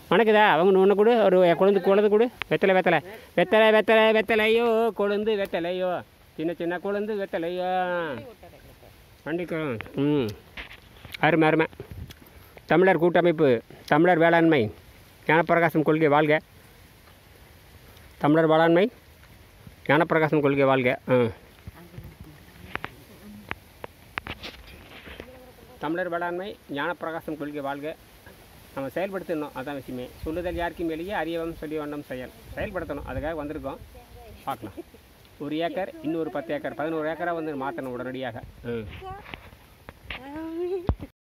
வணக்குதா அவங்க ஒன்று கொடு ஒரு கொழுந்து கொழுந்து கொடு வெத்தலை வெத்தலை வெத்தலை வெத்தலை வெத்தலையோ கொழுந்து வெத்தலையோ சின்ன சின்ன கொழுந்து வெத்தலையோ வண்டிக்கும் ம் அருமை அருமை தமிழர் கூட்டமைப்பு தமிழர் வேளாண்மை ஞானப்பிரகாசம் கொள்கை வாழ்க தமிழர் வேளாண்மை ஞானப்பிரகாசம் கொள்கை வாழ்க ஆ தமிழர் வேளாண்மை ஞானப்பிரகாசம் கொள்கை வாழ்க நம்ம செயல்படுத்தணும் அதான் விஷயமே சொல்லுதல் யாருக்கும் வெளியே அறியவம் சொல்லி வண்ணம் செயல் செயல்படுத்தணும் அதுக்காக வந்திருக்கோம் பார்க்கலாம் ஒரு ஏக்கர் இன்னொரு பத்து ஏக்கர் பதினோரு ஏக்கராக வந்து மாற்றணும் உடனடியாக ம்